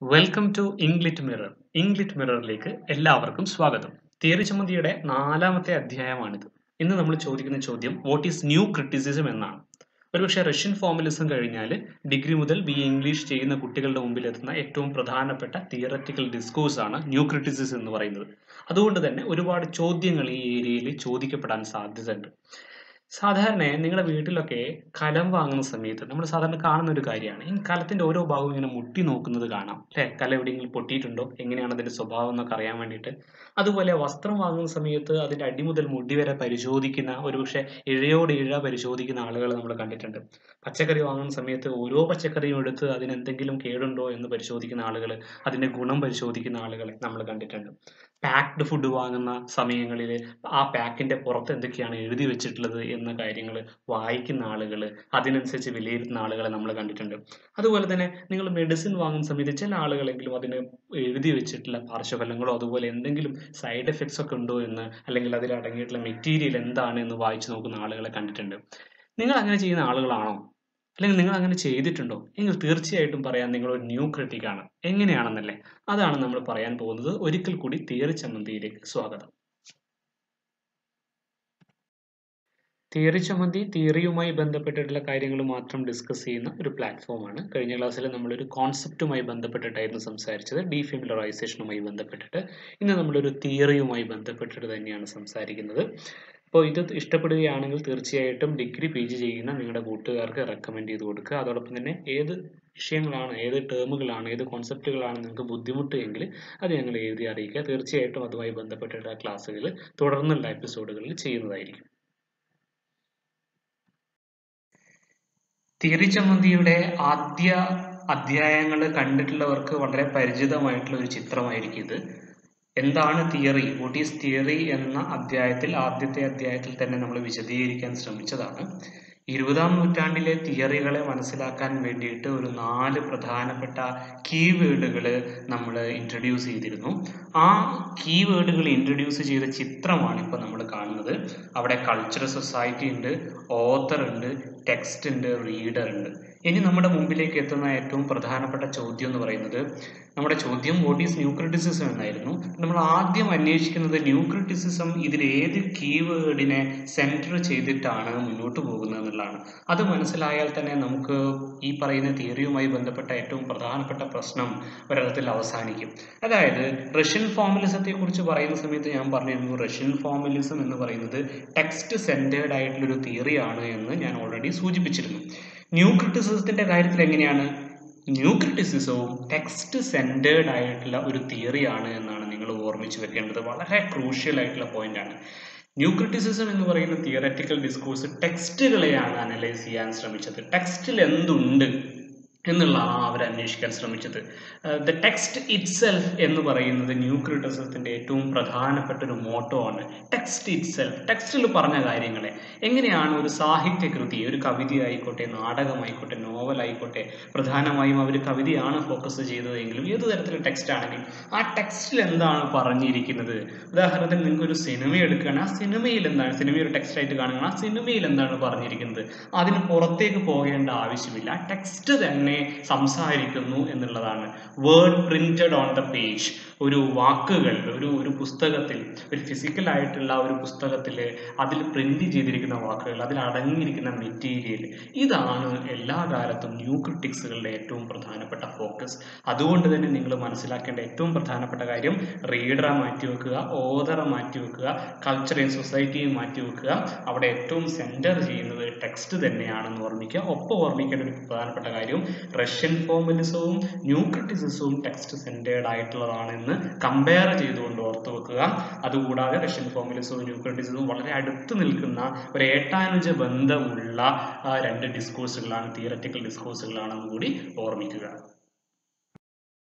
Welcome to englit mirror englit മിററിലേക്ക് എല്ലാവർക്കും സ്വാഗതം തിയറി ചമ്മന്തിയുടെ നാലാമത്തെ അധ്യായമാണിത് ഇന്ന് നമ്മൾ ചോദിക്കുന്ന ചോദ്യം വാട്ട് ഈസ് ന്യൂ ക്രിറ്റിസിസം എന്നാണ് ഒരുപക്ഷെ റഷ്യൻ ഫോർമലിസം കഴിഞ്ഞാൽ ഡിഗ്രി മുതൽ ബി എ ഇംഗ്ലീഷ് ചെയ്യുന്ന കുട്ടികളുടെ മുമ്പിൽ എത്തുന്ന ഏറ്റവും പ്രധാനപ്പെട്ട തിയററ്റിക്കൽ ഡിസ്കോഴ്സ് ആണ് ന്യൂ ക്രിറ്റിസിസം എന്ന് പറയുന്നത് അതുകൊണ്ട് തന്നെ ഒരുപാട് ചോദ്യങ്ങൾ ഈ ഏരിയയിൽ ചോദിക്കപ്പെടാൻ സാധ്യതയുണ്ട് സാധാരണ നിങ്ങളുടെ വീട്ടിലൊക്കെ കലം വാങ്ങുന്ന സമയത്ത് നമ്മൾ സാധാരണ കാണുന്ന ഒരു കാര്യമാണ് ഈ കലത്തിന്റെ ഓരോ ഭാഗവും ഇങ്ങനെ മുട്ടി നോക്കുന്നത് കാണാം അല്ലെ കല എവിടെയെങ്കിലും പൊട്ടിയിട്ടുണ്ടോ എങ്ങനെയാണ് അതിന്റെ സ്വഭാവം എന്നൊക്കെ അറിയാൻ വേണ്ടിയിട്ട് അതുപോലെ വസ്ത്രം വാങ്ങുന്ന സമയത്ത് അതിന്റെ അടി മുതൽ മുടി വരെ പരിശോധിക്കുന്ന ഒരുപക്ഷെ ഇഴയോട് ഇഴ പരിശോധിക്കുന്ന ആളുകൾ നമ്മൾ കണ്ടിട്ടുണ്ട് പച്ചക്കറി വാങ്ങുന്ന സമയത്ത് ഓരോ പച്ചക്കറിയും എടുത്ത് അതിന് എന്തെങ്കിലും കേടുണ്ടോ എന്ന് പരിശോധിക്കുന്ന ആളുകൾ അതിന്റെ ഗുണം പരിശോധിക്കുന്ന ആളുകളെ നമ്മൾ കണ്ടിട്ടുണ്ട് പാക്ഡ് ഫുഡ് വാങ്ങുന്ന സമയങ്ങളിൽ ആ പാക്കിന്റെ പുറത്ത് എന്തൊക്കെയാണ് എഴുതി വെച്ചിട്ടുള്ളത് എന്ന കാര്യങ്ങൾ വായിക്കുന്ന ആളുകൾ അതിനനുസരിച്ച് വിലയിരുത്തുന്ന ആളുകളെ നമ്മൾ കണ്ടിട്ടുണ്ട് അതുപോലെ തന്നെ നിങ്ങൾ മെഡിസിൻ വാങ്ങുന്ന സമയത്ത് ചില ആളുകളെങ്കിലും അതിന് എഴുതി വെച്ചിട്ടുള്ള പാർശ്വഫലങ്ങളോ അതുപോലെ എന്തെങ്കിലും സൈഡ് എഫക്ട്സ് ഒക്കെ ഉണ്ടോ എന്ന് അല്ലെങ്കിൽ അതിൽ അടങ്ങിയിട്ടുള്ള മെറ്റീരിയൽ എന്താണ് എന്ന് വായിച്ചു നോക്കുന്ന ആളുകളെ കണ്ടിട്ടുണ്ട് നിങ്ങൾ അങ്ങനെ ചെയ്യുന്ന ആളുകളാണോ അല്ലെങ്കിൽ നിങ്ങൾ അങ്ങനെ ചെയ്തിട്ടുണ്ടോ എങ്കിൽ തീർച്ചയായിട്ടും പറയാൻ നിങ്ങൾ ഒരു ന്യൂ ക്രിട്ടിക് ആണ് എങ്ങനെയാണെന്നല്ലേ അതാണ് നമ്മൾ പറയാൻ പോകുന്നത് ഒരിക്കൽ കൂടി തിയറി ചമ്മന്തിയിലേക്ക് സ്വാഗതം തിയറി ചമ്മന്തി തിയറിയുമായി ബന്ധപ്പെട്ടിട്ടുള്ള കാര്യങ്ങൾ മാത്രം ഡിസ്കസ് ചെയ്യുന്ന ഒരു പ്ലാറ്റ്ഫോമാണ് കഴിഞ്ഞ ക്ലാസ്സിൽ നമ്മളൊരു കോൺസെപ്റ്റുമായി ബന്ധപ്പെട്ടിട്ടായിരുന്നു സംസാരിച്ചത് ഡീഫെമിലറൈസേഷനുമായി ബന്ധപ്പെട്ടിട്ട് ഇന്ന് നമ്മളൊരു തിയറിയുമായി ബന്ധപ്പെട്ടിട്ട് തന്നെയാണ് സംസാരിക്കുന്നത് അപ്പോൾ ഇത് ഇഷ്ടപ്പെടുകയാണെങ്കിൽ തീർച്ചയായിട്ടും ഡിഗ്രി പി ജി ചെയ്യുന്ന നിങ്ങളുടെ കൂട്ടുകാർക്ക് റെക്കമെൻഡ് ചെയ്ത് കൊടുക്കുക അതോടൊപ്പം തന്നെ ഏത് വിഷയങ്ങളാണ് ഏത് ടേമുകളാണ് ഏത് കോൺസെപ്റ്റുകളാണ് നിങ്ങൾക്ക് ബുദ്ധിമുട്ട് എങ്കിൽ അത് ഞങ്ങൾ എഴുതി അറിയിക്കുക തീർച്ചയായിട്ടും അതുമായി ബന്ധപ്പെട്ടിട്ടുള്ള ക്ലാസ്സുകൾ തുടർന്നുള്ള എപ്പിസോഡുകളിൽ ചെയ്യുന്നതായിരിക്കും തിയറി ചമ്മന്തിയുടെ ആദ്യ അധ്യായങ്ങൾ കണ്ടിട്ടുള്ളവർക്ക് വളരെ പരിചിതമായിട്ടുള്ള ഒരു ചിത്രമായിരിക്കും ഇത് എന്താണ് തിയറി വാട്ട് ഈസ് തിയറി എന്ന അധ്യായത്തിൽ ആദ്യത്തെ അധ്യായത്തിൽ തന്നെ നമ്മൾ വിശദീകരിക്കാൻ ശ്രമിച്ചതാണ് ഇരുപതാം നൂറ്റാണ്ടിലെ തിയറികളെ മനസ്സിലാക്കാൻ വേണ്ടിയിട്ട് ഒരു നാല് പ്രധാനപ്പെട്ട കീവേഡുകൾ നമ്മൾ ഇൻട്രൊഡ്യൂസ് ചെയ്തിരുന്നു ആ കീവേഡുകൾ ഇൻട്രൊഡ്യൂസ് ചെയ്ത ചിത്രമാണ് ഇപ്പോൾ നമ്മൾ കാണുന്നത് അവിടെ കൾച്ചറൽ സൊസൈറ്റി ഉണ്ട് ഓത്തർ ഉണ്ട് ടെക്സ്റ്റ് ഉണ്ട് റീഡർ ഉണ്ട് ഇനി നമ്മുടെ മുമ്പിലേക്ക് എത്തുന്ന ഏറ്റവും പ്രധാനപ്പെട്ട ചോദ്യം എന്ന് പറയുന്നത് നമ്മുടെ ചോദ്യം വാട്ട് ഈസ് ന്യൂ ക്രിറ്റിസിസം എന്നായിരുന്നു നമ്മൾ ആദ്യം അന്വേഷിക്കുന്നത് ന്യൂ ക്രിറ്റിസിസം ഇതിൽ ഏത് കീവേഡിനെ സെൻറ്റർ ചെയ്തിട്ടാണ് മുന്നോട്ട് പോകുന്നത് എന്നുള്ളതാണ് അത് മനസ്സിലായാൽ തന്നെ നമുക്ക് ഈ പറയുന്ന തിയറിയുമായി ബന്ധപ്പെട്ട ഏറ്റവും പ്രധാനപ്പെട്ട പ്രശ്നം ഒരിടത്തിൽ അവസാനിക്കും അതായത് റഷ്യൻ ഫോമലിസത്തെ കുറിച്ച് പറയുന്ന സമയത്ത് ഞാൻ പറഞ്ഞിരുന്നു റഷ്യൻ ഫോമലിസം എന്ന് പറയുന്നത് ടെക്സ്റ്റ് സെൻറ്റേർഡ് ആയിട്ടുള്ള ഒരു തിയറിയാണ് എന്ന് ഞാൻ ഓൾറെഡി സൂചിപ്പിച്ചിരുന്നു ന്യൂ ക്രിറ്റിസിസത്തിന്റെ കാര്യത്തിൽ എങ്ങനെയാണ് ന്യൂ ക്രിറ്റിസിസവും ടെക്സ്റ്റ് സെൻറ്റേർഡ് ആയിട്ടുള്ള ഒരു തിയറിയാണ് എന്നാണ് നിങ്ങൾ ഓർമ്മിച്ച് വെക്കേണ്ടത് വളരെ ക്രൂഷ്യൽ ആയിട്ടുള്ള പോയിന്റ് ആണ് ന്യൂ ക്രിറ്റിസിസം എന്ന് പറയുന്ന തിയററ്റിക്കൽ ഡിസ്കോഴ്സ് ടെക്സ്റ്റുകളെയാണ് അനലൈസ് ചെയ്യാൻ ശ്രമിച്ചത് ടെക്സ്റ്റിൽ എന്തുണ്ട് എന്നുള്ളതാണ് അവർ അന്വേഷിക്കാൻ ശ്രമിച്ചത് ദ ടെക്സ്റ്റ് ഇറ്റ് സെൽഫ് എന്ന് പറയുന്നത് ന്യൂ ക്രിറ്റിസിസത്തിന്റെ ഏറ്റവും പ്രധാനപ്പെട്ട ഒരു മോട്ടോ ആണ് ടെക്സ്റ്റ് ഇറ്റ് സെൽഫ് ടെക്സ്റ്റിൽ പറഞ്ഞ കാര്യങ്ങളെ എങ്ങനെയാണ് ഒരു സാഹിത്യകൃതി ഒരു കവിത ആയിക്കോട്ടെ നാടകമായിക്കോട്ടെ നോവൽ ആയിക്കോട്ടെ പ്രധാനമായും അവർ കവിതയാണ് ഫോക്കസ് ചെയ്തതെങ്കിലും ഏത് തരത്തിലുള്ള ടെക്സ്റ്റ് ആണെങ്കിലും ആ ടെക്സ്റ്റിൽ എന്താണ് പറഞ്ഞിരിക്കുന്നത് ഉദാഹരണത്തിന് നിങ്ങൾക്ക് ഒരു സിനിമ എടുക്കുകയാണ് ആ സിനിമയിൽ എന്താണ് സിനിമ ഒരു ടെക്സ്റ്റ് ആയിട്ട് കാണുകയാണ് ആ സിനിമയിൽ എന്താണ് പറഞ്ഞിരിക്കുന്നത് അതിന് പുറത്തേക്ക് പോകേണ്ട ആവശ്യമില്ല ടെക്സ്റ്റ് തന്നെ സംസാരിക്കുന്നു എന്നുള്ളതാണ് word printed on the page ഒരു വാക്കുകൾ ഒരു ഒരു പുസ്തകത്തിൽ ഒരു ഫിസിക്കൽ ആയിട്ടുള്ള ഒരു പുസ്തകത്തിൽ അതിൽ പ്രിന്റ് ചെയ്തിരിക്കുന്ന വാക്കുകൾ അതിൽ അടങ്ങിയിരിക്കുന്ന മെറ്റീരിയൽ ഇതാണ് എല്ലാ കാലത്തും ന്യൂ ക്രിറ്റിക്സുകളുടെ ഏറ്റവും പ്രധാനപ്പെട്ട ഫോക്കസ് അതുകൊണ്ട് തന്നെ നിങ്ങൾ മനസ്സിലാക്കേണ്ട ഏറ്റവും പ്രധാനപ്പെട്ട കാര്യം റീഡറെ മാറ്റി വെക്കുക ഓതറെ മാറ്റി വെക്കുക കൾച്ചറേയും സൊസൈറ്റിയും മാറ്റി വെക്കുക അവിടെ ഏറ്റവും സെന്റർ ചെയ്യുന്നത് ടെക്സ്റ്റ് തന്നെയാണെന്ന് ഓർമ്മിക്കുക ഒപ്പം ഓർമ്മിക്കേണ്ട ഒരു പ്രധാനപ്പെട്ട കാര്യം റഷ്യൻ ഫോമലിസവും ന്യൂ ക്രിറ്റിസിസവും ടെക്സ്റ്റ് സെന്റേർഡ് ആയിട്ടുള്ളതാണെന്ന് കമ്പയർ ചെയ്തുകൊണ്ട് ഓർത്തു വെക്കുക അതുകൂടാതെ റഷ്യൻ ഫോമലിസവും ന്യൂ ക്രിറ്റിസിസവും വളരെ അടുത്ത് നിൽക്കുന്ന ഒരു ഏട്ടാനുജ ബന്ധമുള്ള രണ്ട് ഡിസ്കോഴ്സുകളാണ് തിയററ്റിക്കൽ ഡിസ്കോഴ്സുകളാണെന്ന് കൂടി ഓർമ്മിക്കുക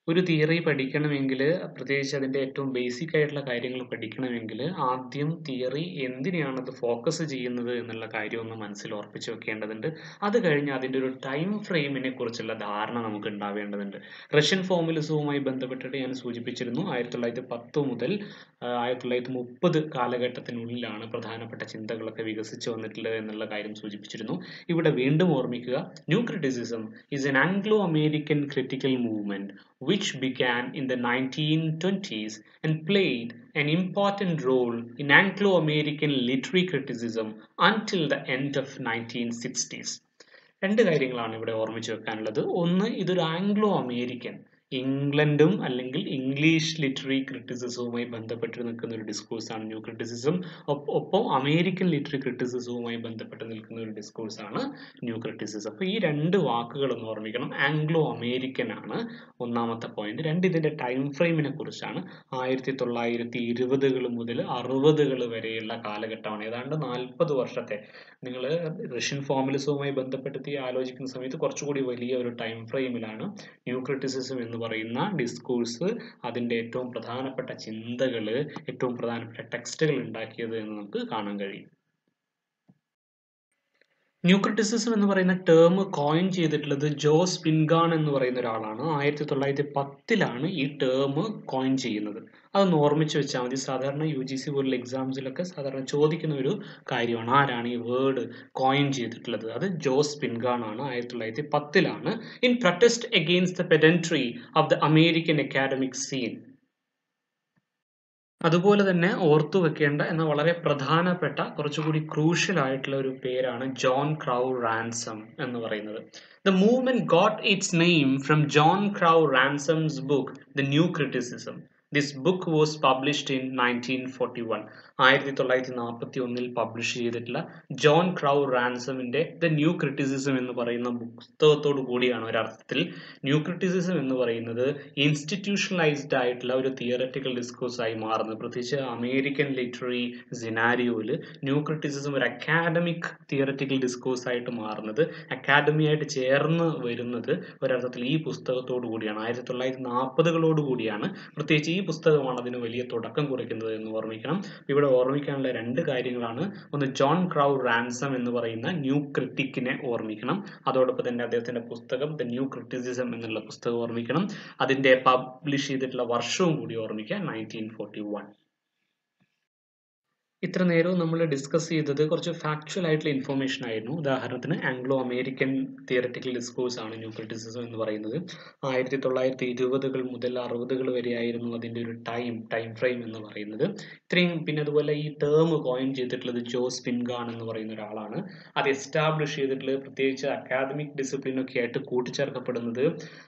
ഒരു തിയറി പഠിക്കണമെങ്കിൽ പ്രത്യേകിച്ച് അതിൻ്റെ ഏറ്റവും ബേസിക് ആയിട്ടുള്ള കാര്യങ്ങൾ പഠിക്കണമെങ്കിൽ ആദ്യം തിയറി എന്തിനെയാണ് അത് ഫോക്കസ് ചെയ്യുന്നത് എന്നുള്ള കാര്യം ഒന്ന് മനസ്സിൽ ഉറപ്പിച്ച് വെക്കേണ്ടതുണ്ട് അത് കഴിഞ്ഞ് അതിൻ്റെ ഒരു ടൈം ഫ്രെയിമിനെ കുറിച്ചുള്ള ധാരണ നമുക്ക് ഉണ്ടാവേണ്ടതുണ്ട് റഷ്യൻ ഫോമുലിസവുമായി ബന്ധപ്പെട്ടിട്ട് ഞാൻ സൂചിപ്പിച്ചിരുന്നു ആയിരത്തി തൊള്ളായിരത്തി പത്ത് മുതൽ ആയിരത്തി തൊള്ളായിരത്തി മുപ്പത് കാലഘട്ടത്തിനുള്ളിലാണ് പ്രധാനപ്പെട്ട ചിന്തകളൊക്കെ വികസിച്ചു വന്നിട്ടുള്ളത് എന്നുള്ള കാര്യം സൂചിപ്പിച്ചിരുന്നു ഇവിടെ വീണ്ടും ഓർമ്മിക്കുക new criticism is an Anglo American critical movement which began in the 1920s and played an important role in Anglo-American literary criticism until the end of 1960s. രണ്ട് കാര്യങ്ങളാണ് ഇവിടെ ഓർമ്മിച്ച് വെക്കാനുള്ളത് ഒന്ന് ഇതൊരു ആംഗ്ലോ അമേരിക്കൻ ഇംഗ്ലണ്ടും അല്ലെങ്കിൽ ഇംഗ്ലീഷ് ലിറ്റററി ക്രിറ്റിസിസവുമായി ബന്ധപ്പെട്ട് നിൽക്കുന്ന ഒരു ഡിസ്കോഴ്സ് ആണ് ന്യൂ ക്രിറ്റിസിസം ഒപ്പം അമേരിക്കൻ ലിറ്റററി ക്രിറ്റിസിസവുമായി ബന്ധപ്പെട്ട് നിൽക്കുന്ന ഒരു ഡിസ്കോഴ്സ് ആണ് ന്യൂ ക്രിറ്റിസിസം അപ്പോൾ ഈ രണ്ട് വാക്കുകൾ ഒന്ന് ഓർമ്മിക്കണം ആംഗ്ലോ അമേരിക്കൻ ആണ് ഒന്നാമത്തെ പോയിന്റ് രണ്ട് ഇതിന്റെ ടൈം ഫ്രെയിമിനെ കുറിച്ചാണ് ആയിരത്തി തൊള്ളായിരത്തി ഇരുപതുകൾ മുതൽ അറുപതുകൾ വരെയുള്ള കാലഘട്ടമാണ് ഏതാണ്ട് നാൽപ്പത് വർഷത്തെ നിങ്ങൾ റഷ്യൻ ഫോമുലിസവുമായി ബന്ധപ്പെടുത്തി ആലോചിക്കുന്ന സമയത്ത് കുറച്ചുകൂടി വലിയ ഒരു ടൈം ഫ്രെയിമിലാണ് ന്യൂ ക്രിറ്റിസിസം എന്ന് പറയുന്ന ഡിസ്കോഴ്സ് അതിൻ്റെ ഏറ്റവും പ്രധാനപ്പെട്ട ചിന്തകൾ ഏറ്റവും പ്രധാനപ്പെട്ട ടെക്സ്റ്റുകൾ ഉണ്ടാക്കിയത് എന്ന് നമുക്ക് കാണാൻ കഴിയും ന്യൂ ക്രിറ്റിസിസം എന്ന് പറയുന്ന ടേം കോയിൻ ചെയ്തിട്ടുള്ളത് ജോസ് പിൻഗാൺ എന്ന് പറയുന്ന ഒരാളാണ് ആയിരത്തി തൊള്ളായിരത്തി പത്തിലാണ് ഈ ടേം കോയിൻ ചെയ്യുന്നത് അതൊന്ന് ഓർമ്മിച്ച് വെച്ചാൽ മതി സാധാരണ യു ജി സി പോലുള്ള എക്സാംസിലൊക്കെ സാധാരണ ചോദിക്കുന്ന ഒരു കാര്യമാണ് ആരാണ് ഈ വേർഡ് കോയിൻ ചെയ്തിട്ടുള്ളത് അത് ജോസ് പിൻഗാൺ ആണ് ആയിരത്തി തൊള്ളായിരത്തി പത്തിലാണ് in protest against the pedantry of the American academic scene അതുപോലെ തന്നെ ഓർത്തു വെക്കേണ്ട എന്ന വളരെ പ്രധാനപ്പെട്ട കുറച്ചുകൂടി ക്രൂഷ്യൽ ആയിട്ടുള്ള ഒരു പേരാണ് ജോൺ ക്രൗ റാൻസം എന്ന് പറയുന്നത് the movement got its name from John Crowe Ransom's book the new criticism this book was published in nineteen forty one ആയിരത്തി തൊള്ളായിരത്തി നാൽപ്പത്തി ഒന്നിൽ പബ്ലിഷ് ചെയ്തിട്ടുള്ള ജോൺ ക്രൗ റാൻസമിന്റെ ദ ന്യൂ ക്രിറ്റിസിസം എന്ന് പറയുന്ന പുസ്തകത്തോടു കൂടിയാണ് ഒരർത്ഥത്തിൽ ന്യൂ ക്രിറ്റിസിസം എന്ന് പറയുന്നത് ഇൻസ്റ്റിറ്റ്യൂഷണലൈസ്ഡ് ആയിട്ടുള്ള ഒരു തിയററ്റിക്കൽ ഡിസ്കോഴ്സ് ആയി മാറുന്നത് പ്രത്യേകിച്ച് അമേരിക്കൻ ലിറ്റററി സിനാരിയോയിൽ ന്യൂ ക്രിറ്റിസിസം ഒരു അക്കാഡമിക് തിയററ്റിക്കൽ ഡിസ്കോഴ്സ് ആയിട്ട് മാറുന്നത് അക്കാഡമിയായിട്ട് ചേർന്ന് വരുന്നത് ഒരർത്ഥത്തിൽ ഈ പുസ്തകത്തോടു കൂടിയാണ് ആയിരത്തി തൊള്ളായിരത്തി നാൽപ്പതുകളോട് കൂടിയാണ് പ്രത്യേകിച്ച് ഈ പുസ്തകമാണ് അതിന് വലിയ തുടക്കം കുറിക്കുന്നത് എന്ന് ഓർമ്മിക്കണം ഇവിടെ ഓർമ്മിക്കാനുള്ള രണ്ട് കാര്യങ്ങളാണ് ഒന്ന് ജോൺ ക്രൗ റാൻസം എന്ന് പറയുന്ന ന്യൂ ക്രിട്ടിക്കിനെ ഓർമ്മിക്കണം അതോടൊപ്പം തന്നെ അദ്ദേഹത്തിന്റെ പുസ്തകം ദ ന്യൂ ക്രിറ്റിസിസം എന്നുള്ള പുസ്തകം ഓർമ്മിക്കണം അതിന്റെ പബ്ലിഷ് ചെയ്തിട്ടുള്ള വർഷവും കൂടി ഓർമ്മിക്കുക നയൻറ്റീൻ ഫോർട്ടി വൺ ഇത്ര നേരവും നമ്മൾ ഡിസ്കസ് ചെയ്തത് കുറച്ച് ഫാക്ച്വൽ ആയിട്ടുള്ള ഇൻഫോർമേഷൻ ആയിരുന്നു ഉദാഹരണത്തിന് ആംഗ്ലോ അമേരിക്കൻ തിയററ്റിക്കൽ ഡിസ്കോഴ്സ് ആണ് ന്യൂ ക്രിറ്റിസിസം എന്ന് പറയുന്നത് ആയിരത്തി തൊള്ളായിരത്തി ഇരുപതുകൾ മുതൽ അറുപതുകൾ വരെയായിരുന്നു അതിൻ്റെ ഒരു ടൈം ടൈം ഫ്രെയിം എന്ന് പറയുന്നത് ഇത്രയും പിന്നെ അതുപോലെ ഈ ടേം കോയിൻ ചെയ്തിട്ടുള്ളത് ജോസ് പിൻഗാൺ എന്ന് പറയുന്ന ഒരാളാണ് അത് എസ്റ്റാബ്ലിഷ് ചെയ്തിട്ടുള്ളത് പ്രത്യേകിച്ച് അക്കാദമിക് ഡിസിപ്ലിൻ ഒക്കെ ആയിട്ട് കൂട്ടിച്ചേർക്കപ്പെടുന്നത്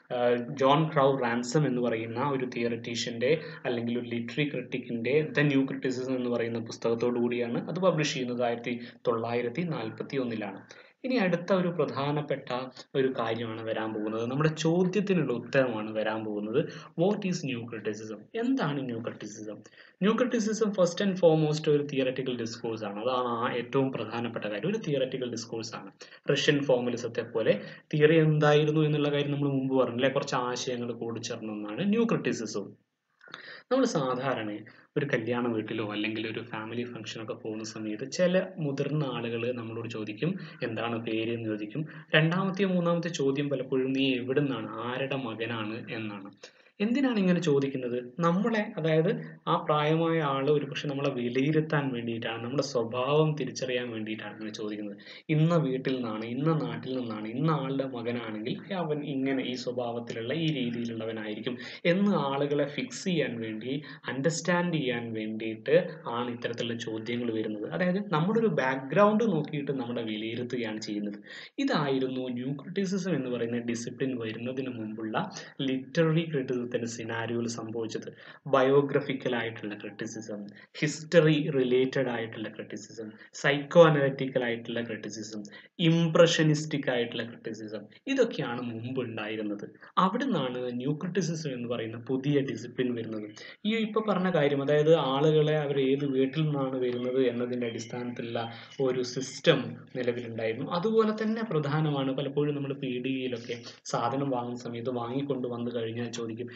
ജോൺ ക്രൗ റാൻസം എന്ന് പറയുന്ന ഒരു തിയററ്റീഷ്യന്റെ അല്ലെങ്കിൽ ഒരു ലിറ്ററി ക്രിട്ടിക്കിന്റെ ദ ന്യൂ ക്രിറ്റിസിസം എന്ന് പറയുന്ന പുസ്തകത്തോടു കൂടിയാണ് അത് പബ്ലിഷ് ചെയ്യുന്നത് ആയിരത്തി തൊള്ളായിരത്തി നാൽപ്പത്തി ഒന്നിലാണ് ഇനി അടുത്ത ഒരു പ്രധാനപ്പെട്ട ഒരു കാര്യമാണ് വരാൻ പോകുന്നത് നമ്മുടെ ചോദ്യത്തിനുള്ള ഉത്തരമാണ് വരാൻ പോകുന്നത് വാട്ട് ഈസ് ന്യൂ ക്രിറ്റിസിസം എന്താണ് new criticism new criticism first and foremost ഒരു തിയററ്റിക്കൽ ഡിസ്കോഴ്സ് ആണ് അതാണ് ആ ഏറ്റവും പ്രധാനപ്പെട്ട കാര്യം ഒരു തിയററ്റിക്കൽ ഡിസ്കോഴ്സ് ആണ് റഷ്യൻ ഫോമുലിസത്തെ പോലെ തിയറി എന്തായിരുന്നു എന്നുള്ള കാര്യം നമ്മൾ മുമ്പ് പറഞ്ഞില്ലേ കുറച്ച് ആശയങ്ങൾ കൂടിച്ചേർന്നതാണ് ന്യൂ ക്രിറ്റിസിസം നമ്മൾ സാധാരണ ഒരു കല്യാണ വീട്ടിലോ അല്ലെങ്കിൽ ഒരു ഫാമിലി ഫംഗ്ഷനൊക്കെ പോകുന്ന സമയത്ത് ചില മുതിർന്ന ആളുകൾ നമ്മളോട് ചോദിക്കും എന്താണ് പേര് എന്ന് ചോദിക്കും രണ്ടാമത്തെയോ മൂന്നാമത്തെ ചോദ്യം പലപ്പോഴും നീ എവിടെ നിന്നാണ് ആരുടെ മകനാണ് എന്നാണ് എന്തിനാണ് ഇങ്ങനെ ചോദിക്കുന്നത് നമ്മളെ അതായത് ആ പ്രായമായ ആൾ ഒരു പക്ഷെ നമ്മളെ വിലയിരുത്താൻ വേണ്ടിയിട്ടാണ് നമ്മുടെ സ്വഭാവം തിരിച്ചറിയാൻ വേണ്ടിയിട്ടാണ് ഇങ്ങനെ ചോദിക്കുന്നത് ഇന്ന വീട്ടിൽ നിന്നാണ് ഇന്ന നാട്ടിൽ നിന്നാണ് ഇന്ന ആളുടെ മകനാണെങ്കിൽ അവൻ ഇങ്ങനെ ഈ സ്വഭാവത്തിലുള്ള ഈ രീതിയിലുള്ളവനായിരിക്കും എന്ന് ആളുകളെ ഫിക്സ് ചെയ്യാൻ വേണ്ടി അണ്ടർസ്റ്റാൻഡ് ചെയ്യാൻ വേണ്ടിയിട്ട് ആണ് ഇത്തരത്തിലുള്ള ചോദ്യങ്ങൾ വരുന്നത് അതായത് നമ്മുടെ ഒരു ബാക്ക്ഗ്രൗണ്ട് നോക്കിയിട്ട് നമ്മളെ വിലയിരുത്തുകയാണ് ചെയ്യുന്നത് ഇതായിരുന്നു ന്യൂ ക്രിറ്റിസിസം എന്ന് പറയുന്ന ഡിസിപ്ലിൻ വരുന്നതിന് മുമ്പുള്ള ലിറ്റററി ക്രിറ്റിസിസത്തിന്റെ സിനാരിയോയിൽ സംഭവിച്ചത് ബയോഗ്രഫിക്കൽ ആയിട്ടുള്ള ക്രിറ്റിസിസം ഹിസ്റ്ററി റിലേറ്റഡ് ആയിട്ടുള്ള ക്രിറ്റിസിസം സൈക്കോ അനലറ്റിക്കൽ ആയിട്ടുള്ള ക്രിറ്റിസിസം ഇംപ്രഷനിസ്റ്റിക് ആയിട്ടുള്ള ക്രിറ്റിസിസം ഇതൊക്കെയാണ് മുമ്പ് ഉണ്ടായിരുന്നത് അവിടെ നിന്നാണ് ന്യൂ ക്രിറ്റിസിസം എന്ന് പറയുന്ന പുതിയ ഡിസിപ്ലിൻ വരുന്നത് ഈ ഇപ്പൊ പറഞ്ഞ കാര്യം അതായത് ആളുകളെ അവർ ഏത് വീട്ടിൽ നിന്നാണ് വരുന്നത് എന്നതിന്റെ അടിസ്ഥാനത്തിലുള്ള ഒരു സിസ്റ്റം നിലവിലുണ്ടായിരുന്നു അതുപോലെ തന്നെ പ്രധാനമാണ് പലപ്പോഴും നമ്മൾ പി ഡി ഇയിലൊക്കെ സാധനം വാങ്ങുന്ന സമയത്ത് വാങ്ങിക്കൊണ്ട് വന്നു കഴിഞ്ഞാൽ ചോദിക്കും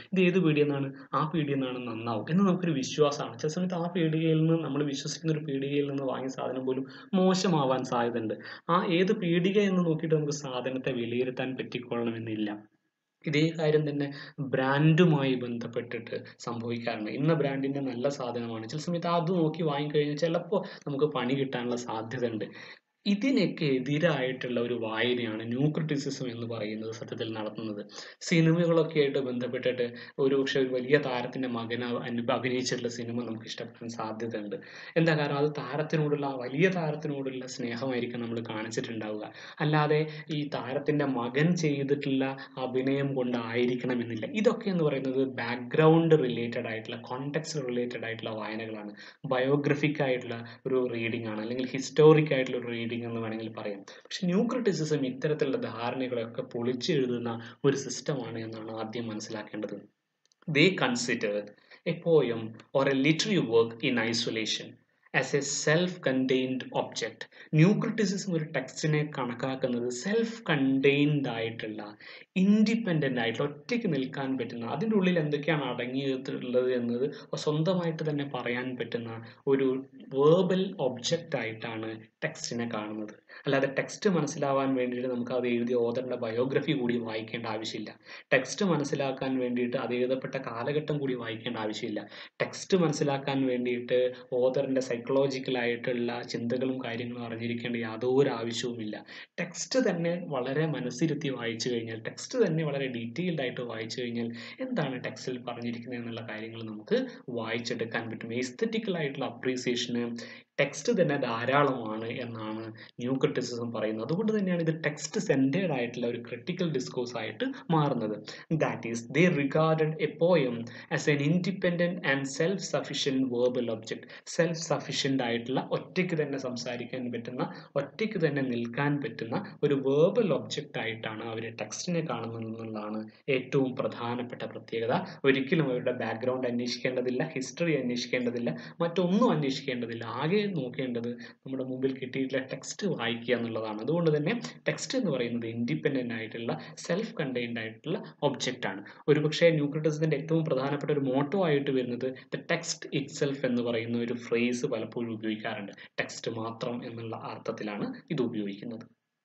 ഇത് ഏത് പീഡിയ എന്നാണ് ആ പീഡിയ എന്നാണ് നന്നാവും എന്ന് നമുക്കൊരു വിശ്വാസമാണ് ചില സമയത്ത് ആ പീഡികയിൽ നിന്ന് നമ്മൾ വിശ്വസിക്കുന്ന ഒരു പീഡികയിൽ നിന്ന് വാങ്ങിയ സാധനം പോലും മോശമാവാൻ സാധ്യതയുണ്ട് ആ ഏത് പീഡിക എന്ന് നോക്കിയിട്ട് നമുക്ക് സാധനത്തെ വിലയിരുത്താൻ പറ്റിക്കൊള്ളണമെന്നില്ല ഇതേ കാര്യം തന്നെ ബ്രാൻഡുമായി ബന്ധപ്പെട്ടിട്ട് സംഭവിക്കാറുണ്ട് ഇന്ന ബ്രാൻഡിന്റെ നല്ല സാധനമാണ് ചില സമയത്ത് അത് നോക്കി വാങ്ങിക്കഴിഞ്ഞാൽ ചിലപ്പോൾ നമുക്ക് പണി കിട്ടാനുള്ള സാധ്യതയുണ്ട് ഇതിനൊക്കെ എതിരായിട്ടുള്ള ഒരു വായനയാണ് ന്യൂ ക്രിറ്റിസിസം എന്ന് പറയുന്നത് സത്യത്തിൽ നടത്തുന്നത് സിനിമകളൊക്കെ ആയിട്ട് ബന്ധപ്പെട്ടിട്ട് ഒരു പക്ഷെ ഒരു വലിയ താരത്തിന്റെ മകൻ അഭിനയിച്ചിട്ടുള്ള സിനിമ നമുക്ക് ഇഷ്ടപ്പെടാൻ സാധ്യതയുണ്ട് എന്താ കാരണം അത് താരത്തിനോടുള്ള ആ വലിയ താരത്തിനോടുള്ള സ്നേഹമായിരിക്കും നമ്മൾ കാണിച്ചിട്ടുണ്ടാവുക അല്ലാതെ ഈ താരത്തിന്റെ മകൻ ചെയ്തിട്ടുള്ള അഭിനയം കൊണ്ടായിരിക്കണമെന്നില്ല ഇതൊക്കെ എന്ന് പറയുന്നത് ബാക്ക്ഗ്രൗണ്ട് റിലേറ്റഡ് ആയിട്ടുള്ള കോണ്ടെക്സ്റ്റ് റിലേറ്റഡ് ആയിട്ടുള്ള വായനകളാണ് ബയോഗ്രഫിക് ആയിട്ടുള്ള ഒരു റീഡിംഗ് ആണ് അല്ലെങ്കിൽ ഹിസ്റ്റോറിക് ആയിട്ടുള്ള ഒരു റീഡിംഗ് എന്ന് വേണമെങ്കിൽ പറയാം പക്ഷെ ന്യൂ ക്രിറ്റിസിസം ഇത്തരത്തിലുള്ള ധാരണകളൊക്കെ പൊളിച്ചെഴുതുന്ന ഒരു സിസ്റ്റമാണ് എന്നാണ് ആദ്യം മനസ്സിലാക്കേണ്ടത് they consider a poem or a literary work in isolation as a self contained object new criticism ഒരു ടെക്സ്റ്റിനെ കണക്കാക്കുന്നത് സെൽഫ് കണ്ടെയ്ൻഡ് ആയിട്ടുള്ള ഇൻഡിപെൻഡൻ്റ് ആയിട്ടുള്ള ഒറ്റയ്ക്ക് നിൽക്കാൻ പറ്റുന്ന അതിൻ്റെ ഉള്ളിൽ എന്തൊക്കെയാണ് അടങ്ങിയിട്ടുള്ളത് എന്നത് സ്വന്തമായിട്ട് തന്നെ പറയാൻ പറ്റുന്ന ഒരു വേർബൽ ഒബ്ജക്റ്റ് ആയിട്ടാണ് ടെക്സ്റ്റിനെ കാണുന്നത് അല്ലാതെ ടെക്സ്റ്റ് മനസ്സിലാവാൻ വേണ്ടിയിട്ട് നമുക്ക് അത് എഴുതിയ ഓതറിന്റെ ബയോഗ്രഫി കൂടി വായിക്കേണ്ട ആവശ്യമില്ല ടെക്സ്റ്റ് മനസ്സിലാക്കാൻ വേണ്ടിയിട്ട് അത് എഴുതപ്പെട്ട കാലഘട്ടം കൂടി വായിക്കേണ്ട ആവശ്യമില്ല ടെക്സ്റ്റ് മനസ്സിലാക്കാൻ വേണ്ടിയിട്ട് ഓതറിന്റെ സൈക്കോളജിക്കൽ ആയിട്ടുള്ള ചിന്തകളും കാര്യങ്ങളും അറിഞ്ഞിരിക്കേണ്ട യാതൊരു ആവശ്യവുമില്ല ടെക്സ്റ്റ് തന്നെ വളരെ മനസ്സിരുത്തി വായിച്ചു കഴിഞ്ഞാൽ ടെക്സ്റ്റ് തന്നെ വളരെ ഡീറ്റെയിൽഡ് ആയിട്ട് വായിച്ചു കഴിഞ്ഞാൽ എന്താണ് ടെക്സ്റ്റിൽ പറഞ്ഞിരിക്കുന്നത് എന്നുള്ള കാര്യങ്ങൾ നമുക്ക് വായിച്ചെടുക്കാൻ പറ്റും എസ്തറ്റിക്കൽ ആയിട്ടുള്ള അപ്രീസിയേഷന് ടെക്സ്റ്റ് തന്നെ ധാരാളമാണ് എന്നാണ് ന്യൂ ക്രിറ്റിസിസം പറയുന്നത് അതുകൊണ്ട് തന്നെയാണ് ഇത് ടെക്സ്റ്റ് സെൻറ്റേഡ് ആയിട്ടുള്ള ഒരു ക്രിട്ടിക്കൽ ഡിസ്കോഴ്സ് ആയിട്ട് മാറുന്നത് that is they regarded a poem as an independent and self sufficient verbal object self sufficient ആയിട്ടുള്ള ഒറ്റയ്ക്ക് തന്നെ സംസാരിക്കാൻ പറ്റുന്ന ഒറ്റയ്ക്ക് തന്നെ നിൽക്കാൻ പറ്റുന്ന ഒരു വേർബൽ ഒബ്ജക്റ്റ് ആയിട്ടാണ് അവർ ടെക്സ്റ്റിനെ കാണുന്നത് എന്നുള്ളതാണ് ഏറ്റവും പ്രധാനപ്പെട്ട പ്രത്യേകത ഒരിക്കലും അവരുടെ ബാക്ക്ഗ്രൗണ്ട് അന്വേഷിക്കേണ്ടതില്ല ഹിസ്റ്ററി അന്വേഷിക്കേണ്ടതില്ല മറ്റൊന്നും അന്വേഷിക്കേണ്ടതില്ല ആകെ നോക്കേണ്ടത് നമ്മുടെ മുമ്പിൽ കിട്ടിയിട്ടുള്ള ടെക്സ്റ്റ് വായിക്കുക എന്നുള്ളതാണ് അതുകൊണ്ട് തന്നെ ടെക്സ്റ്റ് എന്ന് പറയുന്നത് ഇൻഡിപെൻഡൻ്റ് ആയിട്ടുള്ള സെൽഫ് കണ്ടെയ്ൻഡ് ആയിട്ടുള്ള ഒബ്ജക്റ്റ് ആണ് ഒരുപക്ഷെ ന്യൂ ക്രിറ്റിസത്തിന്റെ ഏറ്റവും പ്രധാനപ്പെട്ട ഒരു മോട്ടോ ആയിട്ട് വരുന്നത് ദ ടെക്സ്റ്റ് ഇറ്റ് സെൽഫ് എന്ന് പറയുന്ന ഒരു ഫ്രേസ് പലപ്പോഴും ഉപയോഗിക്കാറുണ്ട് ടെക്സ്റ്റ് മാത്രം എന്നുള്ള അർത്ഥത്തിലാണ് ഇത് ഉപയോഗിക്കുന്നത്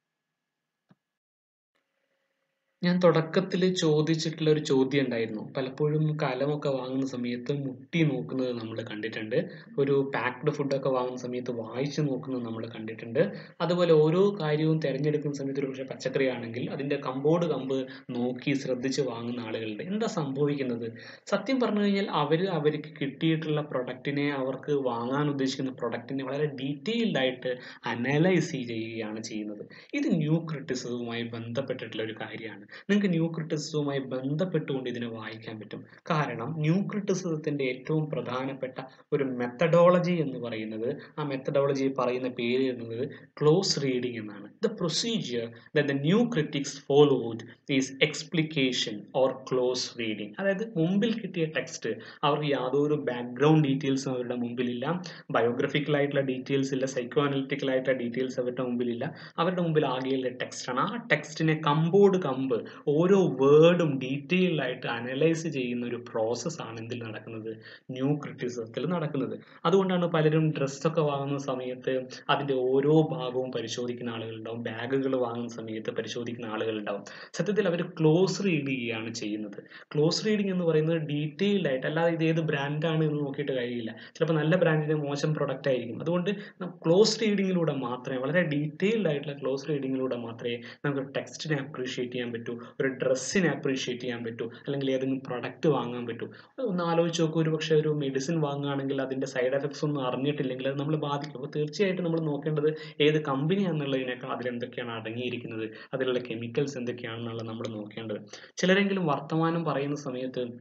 ഞാൻ തുടക്കത്തിൽ ചോദിച്ചിട്ടുള്ള ഒരു ചോദ്യം ഉണ്ടായിരുന്നു പലപ്പോഴും കലമൊക്കെ വാങ്ങുന്ന സമയത്ത് മുട്ടി നോക്കുന്നത് നമ്മൾ കണ്ടിട്ടുണ്ട് ഒരു പാക്ഡ് ഫുഡൊക്കെ വാങ്ങുന്ന സമയത്ത് വായിച്ചു നോക്കുന്നത് നമ്മൾ കണ്ടിട്ടുണ്ട് അതുപോലെ ഓരോ കാര്യവും തിരഞ്ഞെടുക്കുന്ന സമയത്ത് ഒരു പക്ഷേ പച്ചക്കറി ആണെങ്കിൽ അതിൻ്റെ കമ്പോട് കമ്പ് നോക്കി ശ്രദ്ധിച്ച് വാങ്ങുന്ന ആളുകളുണ്ട് എന്താ സംഭവിക്കുന്നത് സത്യം പറഞ്ഞു കഴിഞ്ഞാൽ അവർ അവർക്ക് കിട്ടിയിട്ടുള്ള പ്രൊഡക്റ്റിനെ അവർക്ക് വാങ്ങാൻ ഉദ്ദേശിക്കുന്ന പ്രൊഡക്റ്റിനെ വളരെ ഡീറ്റെയിൽഡ് ആയിട്ട് അനലൈസ് ചെയ്യുകയാണ് ചെയ്യുന്നത് ഇത് ന്യൂ ക്രിറ്റിസിസവുമായി ബന്ധപ്പെട്ടിട്ടുള്ള ഒരു കാര്യമാണ് നിങ്ങൾക്ക് ന്യൂ ക്രിറ്റിസിസവുമായി ബന്ധപ്പെട്ടുകൊണ്ട് ഇതിനെ വായിക്കാൻ പറ്റും കാരണം ന്യൂ ക്രിറ്റിസിസത്തിന്റെ ഏറ്റവും പ്രധാനപ്പെട്ട ഒരു മെത്തഡോളജി എന്ന് പറയുന്നത് ആ മെത്തഡോളജി പറയുന്ന പേര് എന്നത് ക്ലോസ് റീഡിംഗ് എന്നാണ് the procedure the new critics followed is explication or close reading അതായത് മുമ്പിൽ കിട്ടിയ ടെക്സ്റ്റ് അവർക്ക് യാതൊരു ബാക്ക്ഗ്രൗണ്ട് ഡീറ്റെയിൽസും അവരുടെ മുമ്പിലില്ല ബയോഗ്രഫിക്കൽ ആയിട്ടുള്ള ഡീറ്റെയിൽസ് ഇല്ല സൈക്കോ അനലിറ്റിക്കൽ ആയിട്ടുള്ള ഡീറ്റെയിൽസ് അവരുടെ മുമ്പിലില്ല അവരുടെ മുമ്പിൽ ആകെയുള്ള ടെക്സ്റ്റാണ് ആ ടെക്സ്റ്റിനെ കമ്പോട് കമ്പ് ഓരോ വേർഡും ഡീറ്റെയിൽഡ് ആയിട്ട് അനലൈസ് ചെയ്യുന്ന ഒരു പ്രോസസ്സാണ് എന്തിൽ നടക്കുന്നത് ന്യൂ ക്രിറ്റിസിസത്തിൽ നടക്കുന്നത് അതുകൊണ്ടാണ് പലരും ഡ്രസ്സൊക്കെ വാങ്ങുന്ന സമയത്ത് അതിൻ്റെ ഓരോ ഭാഗവും പരിശോധിക്കുന്ന ആളുകളുണ്ടാവും ബാഗുകൾ വാങ്ങുന്ന സമയത്ത് പരിശോധിക്കുന്ന ആളുകളുണ്ടാവും സത്യത്തിൽ അവർ ക്ലോസ് റീഡ് ചെയ്യുകയാണ് ചെയ്യുന്നത് ക്ലോസ് റീഡിംഗ് എന്ന് പറയുന്നത് ഡീറ്റെയിൽഡ് ആയിട്ട് അല്ലാതെ ഇത് ഏത് ബ്രാൻഡാണ് എന്ന് നോക്കിയിട്ട് കഴിയില്ല ചിലപ്പോൾ നല്ല ബ്രാൻഡിന് മോശം പ്രൊഡക്റ്റ് ആയിരിക്കും അതുകൊണ്ട് ക്ലോസ് റീഡിങ്ങിലൂടെ മാത്രമേ വളരെ ഡീറ്റെയിൽഡ് ആയിട്ടുള്ള ക്ലോസ് റീഡിങ്ങിലൂടെ മാത്രമേ നമുക്ക് ടെക്സ്റ്റിനെ അപ്രീഷിയേറ്റ് ചെയ്യാൻ പറ്റൂ ഒരു ഡ്രസ്സിനെ അപ്രീഷിയേറ്റ് ചെയ്യാൻ പറ്റൂ അല്ലെങ്കിൽ ഏതെങ്കിലും പ്രൊഡക്റ്റ് വാങ്ങാൻ പറ്റൂ ഒന്ന് ആലോചിച്ച് നോക്കൂ ഒരു പക്ഷേ ഒരു മെഡിസിൻ വാങ്ങുകയാണെങ്കിൽ അതിൻ്റെ സൈഡ് എഫക്ട്സ് ഒന്നും അറിഞ്ഞിട്ടില്ലെങ്കിൽ അത് നമ്മൾ ബാധിക്കും അപ്പോൾ തീർച്ചയായിട്ടും നമ്മൾ നോക്കേണ്ടത് ഏത് കമ്പനിയാണെന്നുള്ളതിനേക്കാൾ അതിലെന്തൊക്കെയാണ് അടങ്ങിയിരിക്കുന്നത് അതിലുള്ള കെമിക്കൽസ് എന്തൊക്കെയാണെന്നുള്ളത് നമ്മൾ നോക്കേണ്ടത് ചിലരെങ്കിലും വർത്തമാനം പറയുന്ന സമയത്ത്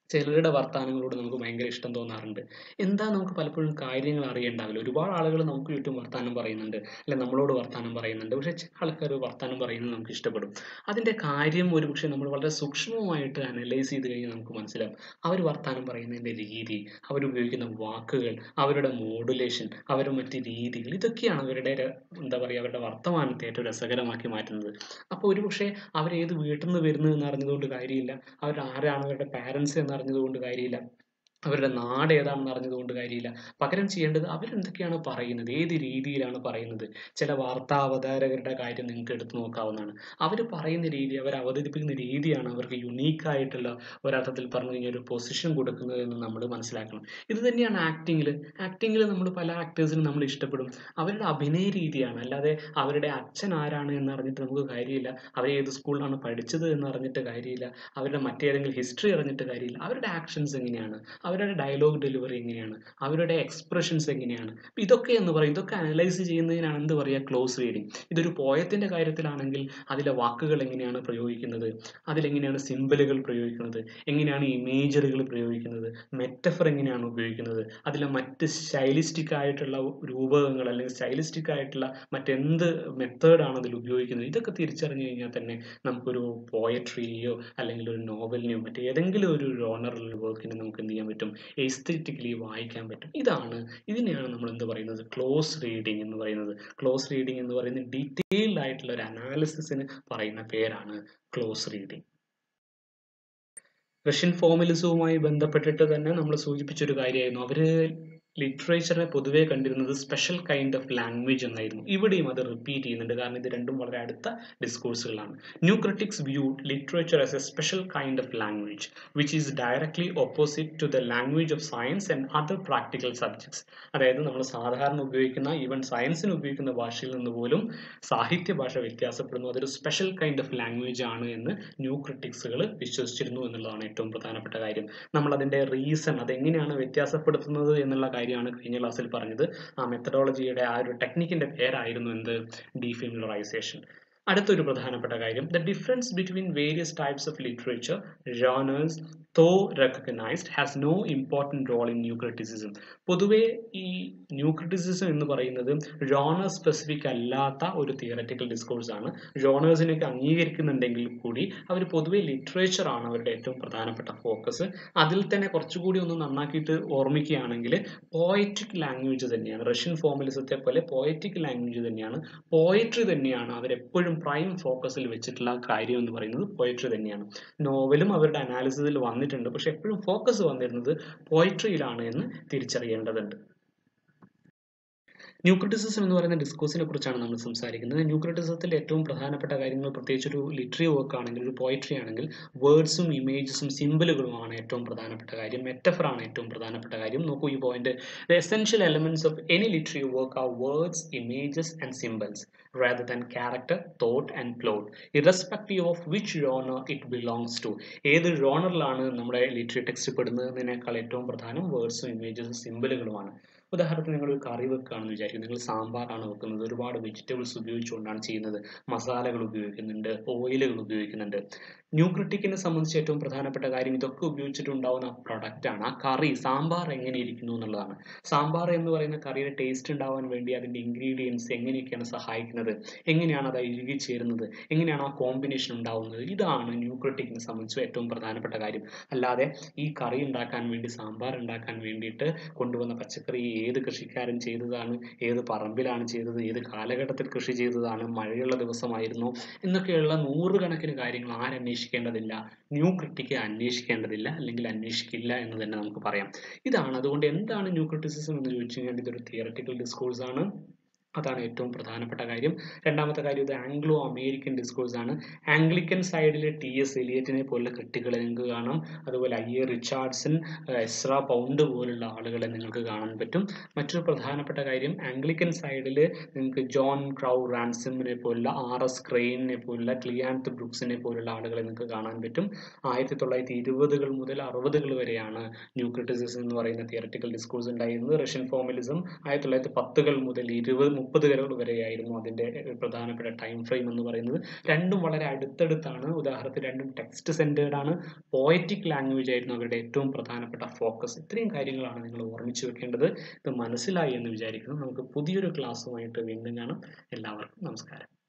ചിലരുടെ വർത്തമാനങ്ങളോട് നമുക്ക് ഭയങ്കര ഇഷ്ടം തോന്നാറുണ്ട് എന്താ നമുക്ക് പലപ്പോഴും കാര്യങ്ങൾ അറിയണ്ടാവില്ല ഒരുപാട് ആളുകൾ നമുക്ക് ചുറ്റും വർത്തമാനം പറയുന്നുണ്ട് അല്ലെ നമ്മളോട് വർത്തമാനം പറയുന്നുണ്ട് പക്ഷെ ചില ആൾക്കാർ വർത്തമാനം പറയുന്നത് നമുക്ക് ഇഷ്ടപ്പെടും അതിന്റെ കാര്യം ഒരു പക്ഷേ നമ്മൾ വളരെ സൂക്ഷ്മമായിട്ട് അനലൈസ് ചെയ്ത് കഴിഞ്ഞാൽ നമുക്ക് മനസ്സിലാവും അവർ വർത്തമാനം പറയുന്നതിന്റെ രീതി അവരുപയോഗിക്കുന്ന വാക്കുകൾ അവരുടെ മോഡുലേഷൻ അവരുടെ മറ്റ് രീതികൾ ഇതൊക്കെയാണ് അവരുടെ ര- എന്താ പറയുക അവരുടെ വർത്തമാനത്തെ ഏറ്റവും രസകരമാക്കി മാറ്റുന്നത് അപ്പോൾ ഒരുപക്ഷെ അവരേത് വീട്ടിൽ നിന്ന് വരുന്നു എന്ന് അറിഞ്ഞതുകൊണ്ട് കാര്യമില്ല അവർ ആരാണ് അവരുടെ പാരൻസ് എന്ന് അറിഞ്ഞതുകൊണ്ട് കാര്യമില്ല അവരുടെ നാട് ഏതാണെന്ന് അറിഞ്ഞതുകൊണ്ട് കാര്യമില്ല പകരം ചെയ്യേണ്ടത് അവരെന്തൊക്കെയാണ് പറയുന്നത് ഏത് രീതിയിലാണ് പറയുന്നത് ചില വാർത്താ അവതാരകരുടെ കാര്യം നിങ്ങൾക്ക് എടുത്തു നോക്കാവുന്നതാണ് അവർ പറയുന്ന രീതി അവർ അവതരിപ്പിക്കുന്ന രീതിയാണ് അവർക്ക് യുണീക്ക് ആയിട്ടുള്ള ഒരർത്ഥത്തിൽ പറഞ്ഞു കഴിഞ്ഞാൽ ഒരു പൊസിഷൻ കൊടുക്കുന്നത് എന്ന് നമ്മൾ മനസ്സിലാക്കണം ഇത് തന്നെയാണ് ആക്ടിങ്ങിൽ ആക്ടിങ്ങിൽ നമ്മൾ പല ആക്ടേഴ്സിനും നമ്മൾ ഇഷ്ടപ്പെടും അവരുടെ അഭിനയ രീതിയാണ് അല്ലാതെ അവരുടെ അച്ഛൻ ആരാണ് എന്ന് അറിഞ്ഞിട്ട് നമുക്ക് കാര്യമില്ല അവർ ഏത് സ്കൂളിലാണ് പഠിച്ചത് എന്ന് അറിഞ്ഞിട്ട് കാര്യമില്ല അവരുടെ മറ്റേതെങ്കിലും ഹിസ്റ്ററി അറിഞ്ഞിട്ട് കാര്യമില്ല അവരുടെ ആക്ഷൻസ് എങ്ങനെയാണ് അവരുടെ ഡയലോഗ് ഡെലിവറി എങ്ങനെയാണ് അവരുടെ എക്സ്പ്രഷൻസ് എങ്ങനെയാണ് അപ്പൊ ഇതൊക്കെ എന്ന് പറയും ഇതൊക്കെ അനലൈസ് ചെയ്യുന്നതിനാണ് എന്ത് പറയുക ക്ലോസ് റീഡിങ് ഇതൊരു പോയത്തിന്റെ കാര്യത്തിലാണെങ്കിൽ അതിലെ വാക്കുകൾ എങ്ങനെയാണ് പ്രയോഗിക്കുന്നത് അതിലെങ്ങനെയാണ് സിമ്പലുകൾ പ്രയോഗിക്കുന്നത് എങ്ങനെയാണ് ഇമേജറുകൾ പ്രയോഗിക്കുന്നത് മെറ്റഫർ എങ്ങനെയാണ് ഉപയോഗിക്കുന്നത് അതിലെ മറ്റ് സ്റ്റൈലിസ്റ്റിക് ആയിട്ടുള്ള രൂപകങ്ങൾ അല്ലെങ്കിൽ സ്റ്റൈലിസ്റ്റിക് ആയിട്ടുള്ള മറ്റെന്ത് മെത്തേഡാണ് അതിൽ ഉപയോഗിക്കുന്നത് ഇതൊക്കെ തിരിച്ചറിഞ്ഞു കഴിഞ്ഞാൽ തന്നെ നമുക്കൊരു പോയട്രിയോ അല്ലെങ്കിൽ ഒരു നോവലിനെയോ മറ്റേതെങ്കിലും ഒരു ജോണറിൽ വർക്കിനെ നമുക്ക് എന്ത് ചെയ്യാൻ പറ്റും എസ്തെറ്റിക്കലി വായിക്കാൻ പറ്റും ഇതാണ് ഇതിനെയാണ് നമ്മൾ എന്ത് പറയുന്നത് ക്ലോസ് റീഡിംഗ് എന്ന് പറയുന്നത് ക്ലോസ് റീഡിംഗ് എന്ന് പറയുന്നത് ഡീറ്റെയിൽഡ് ആയിട്ടുള്ള ഒരു അനാലിസിസിന് പറയുന്ന പേരാണ് ക്ലോസ് റീഡിംഗ് റഷ്യൻ ഫോമലിസവുമായി ബന്ധപ്പെട്ടിട്ട് തന്നെ നമ്മൾ സൂചിപ്പിച്ചൊരു കാര്യമായിരുന്നു അവര് ലിറ്ററേച്ചറിനെ പൊതുവെ കണ്ടിരുന്നത് സ്പെഷ്യൽ കൈൻഡ് ഓഫ് ലാംഗ്വേജ് എന്നായിരുന്നു ഇവിടെയും അത് റിപ്പീറ്റ് ചെയ്യുന്നുണ്ട് കാരണം ഇത് രണ്ടും വളരെ അടുത്ത ഡിസ്കോഴ്സുകളാണ് new critics view literature as a special kind of language which is directly opposite to the language of science and other practical subjects അതായത് നമ്മൾ സാധാരണ ഉപയോഗിക്കുന്ന ഈവൻ സയൻസിന് ഉപയോഗിക്കുന്ന ഭാഷയിൽ നിന്ന് പോലും സാഹിത്യ ഭാഷ വ്യത്യാസപ്പെടുന്നു അതൊരു സ്പെഷ്യൽ കൈൻഡ് ഓഫ് ലാംഗ്വേജ് ആണ് എന്ന് ന്യൂ ക്രിറ്റിക്സുകൾ വിശ്വസിച്ചിരുന്നു എന്നുള്ളതാണ് ഏറ്റവും പ്രധാനപ്പെട്ട കാര്യം നമ്മൾ അതിന്റെ റീസൺ അതെങ്ങനെയാണ് വ്യത്യാസപ്പെടുത്തുന്നത് എന്നുള്ള കാര്യമാണ് കഴിഞ്ഞ ക്ലാസ്സിൽ പറഞ്ഞത് ആ മെത്തഡോളജിയുടെ ആ ഒരു ടെക്നിക്കിന്റെ പേരായിരുന്നു എന്ത് ഡീഫിമിലറൈസേഷൻ അടുത്തൊരു പ്രധാനപ്പെട്ട കാര്യം the difference between various types of literature genres though recognised has no important role in new criticism പൊതുവെ ഈ ന്യൂ ക്രിറ്റിസിസം എന്ന് പറയുന്നത് ജോണർ സ്പെസിഫിക് അല്ലാത്ത ഒരു തിയററ്റിക്കൽ ഡിസ്കോഴ്സ് ആണ് ജോണേഴ്സിനൊക്കെ അംഗീകരിക്കുന്നുണ്ടെങ്കിൽ കൂടി അവർ പൊതുവെ ലിറ്ററേച്ചർ ആണ് അവരുടെ ഏറ്റവും പ്രധാനപ്പെട്ട ഫോക്കസ് അതിൽ തന്നെ കുറച്ചുകൂടി ഒന്ന് നന്നാക്കിയിട്ട് ഓർമ്മിക്കുകയാണെങ്കിൽ പോയറ്റിക് ലാംഗ്വേജ് തന്നെയാണ് റഷ്യൻ ഫോമലിസത്തെ പോലെ പോയറ്റിക് ലാംഗ്വേജ് തന്നെയാണ് പോയട്രി തന്നെയാണ് അവരെപ്പോഴും പ്രൈം ഫോക്കസിൽ വെച്ചിട്ടുള്ള കാര്യം എന്ന് പറയുന്നത് പോയട്രി തന്നെയാണ് നോവലും അവരുടെ അനാലിസിസിൽ വന്നിട്ടുണ്ട് പക്ഷെ എപ്പോഴും ഫോക്കസ് വന്നിരുന്നത് പോയട്രിയിലാണ് എന്ന് തിരിച്ചറിയേണ്ടതുണ്ട് ന്യൂ ക്രിറ്റിസിസം എന്ന് പറയുന്ന ഡിസ്കോഴ്സിനെ കുറിച്ചാണ് നമ്മൾ സംസാരിക്കുന്നത് ന്യൂ ക്രിറ്റിസത്തിൽ ഏറ്റവും പ്രധാനപ്പെട്ട കാര്യങ്ങൾ പ്രത്യേകിച്ച് ഒരു ലിറ്ററി വർക്ക് ആണെങ്കിൽ ഒരു പോയട്രി ആണെങ്കിൽ വേർഡ്സും ഇമേജസും സിമ്പിളുകളുമാണ് ഏറ്റവും പ്രധാനപ്പെട്ട കാര്യം മെറ്റഫർ ആണ് ഏറ്റവും പ്രധാനപ്പെട്ട കാര്യം നോക്കൂ ഈ point the essential elements of any literary work are words images and symbols rather than character, thought and plot, irrespective of which genre it belongs to. ഏത് ജോണറിലാണ് നമ്മുടെ ലിറ്ററി ടെക്സ്റ്റ് പെടുന്നതിനേക്കാൾ ഏറ്റവും പ്രധാനം വേർഡ്സും ഇമേജസും സിമ്പിളുകളുമാണ് ഉദാഹരണത്തിന് നിങ്ങൾ ഒരു കറി വെക്കുകയാണെന്ന് വിചാരിക്കും നിങ്ങൾ സാമ്പാറാണ് വെക്കുന്നത് ഒരുപാട് വെജിറ്റബിൾസ് ഉപയോഗിച്ചുകൊണ്ടാണ് ചെയ്യുന്നത് മസാലകൾ ഉപയോഗിക്കുന്നുണ്ട് ഓയിലുകൾ ഉപയോഗിക്കുന്നുണ്ട് ന്യൂ ക്രിട്ടിക്കിനെ സംബന്ധിച്ച് ഏറ്റവും പ്രധാനപ്പെട്ട കാര്യം ഇതൊക്കെ ഉപയോഗിച്ചിട്ടുണ്ടാവുന്ന പ്രൊഡക്റ്റ് ആണ് ആ കറി സാമ്പാർ എങ്ങനെ ഇരിക്കുന്നു എന്നുള്ളതാണ് സാമ്പാർ എന്ന് പറയുന്ന കറിയുടെ ടേസ്റ്റ് ഉണ്ടാവാൻ വേണ്ടി അതിന്റെ ഇൻഗ്രീഡിയൻസ് എങ്ങനെയൊക്കെയാണ് സഹായിക്കുന്നത് എങ്ങനെയാണ് അത് ഇഴുകി ചേരുന്നത് എങ്ങനെയാണ് ആ കോമ്പിനേഷൻ ഉണ്ടാവുന്നത് ഇതാണ് ന്യൂ ക്രിട്ടിക്കിനെ സംബന്ധിച്ച് ഏറ്റവും പ്രധാനപ്പെട്ട കാര്യം അല്ലാതെ ഈ കറി ഉണ്ടാക്കാൻ വേണ്ടി സാമ്പാർ ഉണ്ടാക്കാൻ വേണ്ടിയിട്ട് കൊണ്ടുവന്ന പച്ചക്കറി ഏത് കൃഷിക്കാരൻ ചെയ്തതാണ് ഏത് പറമ്പിലാണ് ചെയ്തത് ഏത് കാലഘട്ടത്തിൽ കൃഷി ചെയ്തതാണ് മഴയുള്ള ദിവസമായിരുന്നു എന്നൊക്കെയുള്ള നൂറുകണക്കിന് കാര്യങ്ങൾ ആരന്വേഷിക്കേണ്ടതില്ല ന്യൂ ക്രിട്ടിക്ക് അന്വേഷിക്കേണ്ടതില്ല അല്ലെങ്കിൽ അന്വേഷിക്കില്ല എന്ന് തന്നെ നമുക്ക് പറയാം ഇതാണ് അതുകൊണ്ട് എന്താണ് ന്യൂ ക്രിറ്റിസിസം എന്ന് ചോദിച്ചു കഴിഞ്ഞാൽ ഇതൊരു തിയററ്റിക്കൽ ഡിസ്കോഴ്സ് ആണ് അതാണ് ഏറ്റവും പ്രധാനപ്പെട്ട കാര്യം രണ്ടാമത്തെ കാര്യം ഇത് ആംഗ്ലോ അമേരിക്കൻ ഡിസ്കോഴ്സ് ആണ് ആംഗ്ലിക്കൻ സൈഡിൽ ടി എസ് എലിയറ്റിനെ പോലുള്ള കൃട്ടികളെ നിങ്ങൾക്ക് കാണാം അതുപോലെ I A Richardson Ezra Pound പോലുള്ള ആളുകളെ നിങ്ങൾക്ക് കാണാൻ പറ്റും മറ്റൊരു പ്രധാനപ്പെട്ട കാര്യം ആംഗ്ലിക്കൻ സൈഡിൽ നിങ്ങൾക്ക് ജോൺ ക്രൗ റാൻസമിനെ പോലുള്ള ആർ എസ് ക്രെയിനെ പോലുള്ള ക്ലിയാൻത്ത് ബ്രുക്സിനെ പോലുള്ള ആളുകളെ നിങ്ങൾക്ക് കാണാൻ പറ്റും ആയിരത്തി തൊള്ളായിരത്തി ഇരുപതുകൾ മുതൽ അറുപതുകൾ വരെയാണ് ന്യൂ ക്രിറ്റിസിസം എന്ന് പറയുന്ന തിയററ്റിക്കൽ ഡിസ്കോഴ്സ് ഉണ്ടായിരുന്നത് റഷ്യൻ ഫോമലിസം ആയിരത്തി തൊള്ളായിരത്തി പത്തുകൾ മുതൽ ഇരുപത് മുപ്പത് വരെയായിരുന്നു അതിന്റെ പ്രധാനപ്പെട്ട ടൈം ഫ്രെയിം എന്ന് പറയുന്നത് രണ്ടും വളരെ അടുത്തടുത്താണ് ഉദാഹരണത്തിന് രണ്ടും ടെക്സ്റ്റ് സെന്റേഡ് ആണ് പോയറ്റിക് ലാംഗ്വേജ് ആയിരുന്നു അവരുടെ ഏറ്റവും പ്രധാനപ്പെട്ട ഫോക്കസ് ഇത്രയും കാര്യങ്ങളാണ് നിങ്ങൾ ഓർമ്മിച്ചു വെക്കേണ്ടത് ഇത് മനസ്സിലായി എന്ന് വിചാരിക്കുന്നു നമുക്ക് പുതിയൊരു ക്ലാസ്സുമായിട്ട് വീണ്ടും കാണാം എല്ലാവർക്കും നമസ്കാരം